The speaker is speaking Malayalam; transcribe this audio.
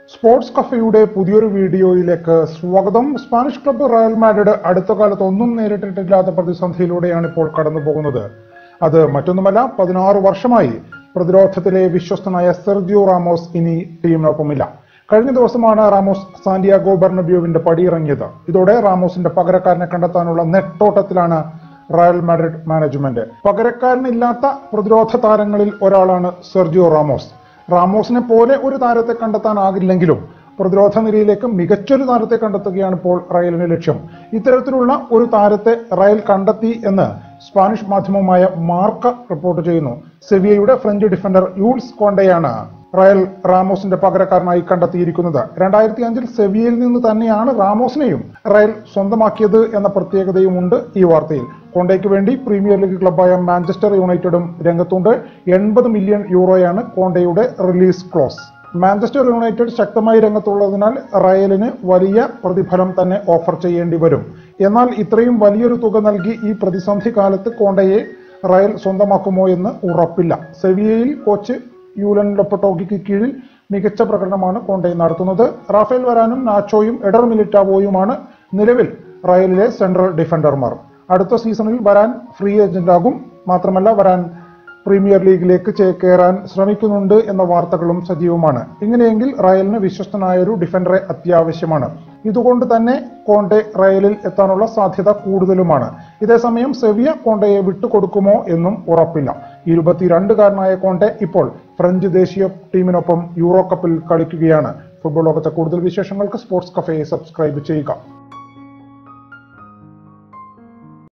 സ്പോർട്സ് കഫയുടെ പുതിയൊരു വീഡിയോയിലേക്ക് സ്വാഗതം സ്പാനിഷ് ക്ലബ്ബ് റയൽ മാഡ്രിഡ് അടുത്ത കാലത്ത് ഒന്നും നേരിട്ടിട്ടില്ലാത്ത പ്രതിസന്ധിയിലൂടെയാണ് ഇപ്പോൾ കടന്നു പോകുന്നത് അത് മറ്റൊന്നുമല്ല പതിനാറ് വർഷമായി പ്രതിരോധത്തിലെ വിശ്വസ്തനായ സെർജിയോ റാമോസ് ഇനി ടീമിനൊപ്പമില്ല കഴിഞ്ഞ ദിവസമാണ് റാമോസ് സാന്റിയാഗോ ബെർണബ്യൂവിന്റെ പടിയിറങ്ങിയത് ഇതോടെ റാമോസിന്റെ പകരക്കാരനെ കണ്ടെത്താനുള്ള നെട്ടോട്ടത്തിലാണ് റയൽ മാഡ്രിഡ് മാനേജ്മെന്റ് പകരക്കാരനില്ലാത്ത പ്രതിരോധ താരങ്ങളിൽ ഒരാളാണ് സെർജിയോ റാമോസ് റാമോസിനെ പോലെ ഒരു താരത്തെ കണ്ടെത്താനാകില്ലെങ്കിലും പ്രതിരോധ നിരയിലേക്ക് മികച്ചൊരു താരത്തെ കണ്ടെത്തുകയാണ് ഇപ്പോൾ റയലിന്റെ ലക്ഷ്യം ഇത്തരത്തിലുള്ള ഒരു താരത്തെ റയൽ കണ്ടെത്തി എന്ന് സ്പാനിഷ് മാധ്യമമായ മാർക്ക റിപ്പോർട്ട് ചെയ്യുന്നു സെവിയയുടെ ഫ്രഞ്ച് ഡിഫൻഡർ യൂൾസ് കോണ്ടയാണ് റയൽ റാമോസിന്റെ പകരക്കാരനായി കണ്ടെത്തിയിരിക്കുന്നത് രണ്ടായിരത്തി അഞ്ചിൽ സെവിയയിൽ നിന്ന് തന്നെയാണ് റാമോസിനെയും റയൽ സ്വന്തമാക്കിയത് എന്ന പ്രത്യേകതയുമുണ്ട് ഈ വാർത്തയിൽ കോണ്ടയ്ക്ക് വേണ്ടി പ്രീമിയർ ലീഗ് ക്ലബ്ബായ മാഞ്ചസ്റ്റർ യുണൈറ്റഡും രംഗത്തുണ്ട് എൺപത് മില്യൺ യൂറോയാണ് കോണ്ടയുടെ റിലീസ് ക്ലോസ് മാഞ്ചസ്റ്റർ യുണൈറ്റഡ് ശക്തമായി രംഗത്തുള്ളതിനാൽ റയലിന് വലിയ പ്രതിഫലം തന്നെ ഓഫർ ചെയ്യേണ്ടി വരും എന്നാൽ ഇത്രയും വലിയൊരു തുക നൽകി ഈ പ്രതിസന്ധി കാലത്ത് കോണ്ടയെ റയൽ സ്വന്തമാക്കുമോ എന്ന് ഉറപ്പില്ല സെവിയയിൽ കോച്ച് യൂലൻ ലൊപ്പട്ടോഗിക്ക് കീഴിൽ മികച്ച പ്രകടനമാണ് കോണ്ടെ നടത്തുന്നത് റാഫേൽ വരാനും നാച്ചോയും എഡർ മിലിറ്റാവോയുമാണ് നിലവിൽ റയലിലെ സെൻട്രൽ ഡിഫൻഡർമാർ അടുത്ത സീസണിൽ വരാൻ ഫ്രീ ഏജന്റാകും മാത്രമല്ല വരാൻ പ്രീമിയർ ലീഗിലേക്ക് ചേ- കയറാൻ ശ്രമിക്കുന്നുണ്ട് എന്ന വാർത്തകളും സജീവമാണ് ഇങ്ങനെയെങ്കിൽ റയലിന് വിശ്വസ്തനായ ഒരു ഡിഫൻഡറെ അത്യാവശ്യമാണ് ഇതുകൊണ്ട് തന്നെ കോണ്ടെ റയലിൽ എത്താനുള്ള സാധ്യത കൂടുതലുമാണ് ഇതേസമയം സെവിയ കോണ്ടയെ വിട്ടുകൊടുക്കുമോ എന്നും ഉറപ്പില്ല ഇരുപത്തിരണ്ടുകാരനായ കോണ്ടെ ഇപ്പോൾ ഫ്രഞ്ച് ദേശീയ ടീമിനൊപ്പം യൂറോ കപ്പിൽ കളിക്കുകയാണ് ഫുട്ബോൾ ലോകത്തെ കൂടുതൽ വിശേഷങ്ങൾക്ക് സ്പോർട്സ് കഫയെ സബ്സ്ക്രൈബ് ചെയ്യുക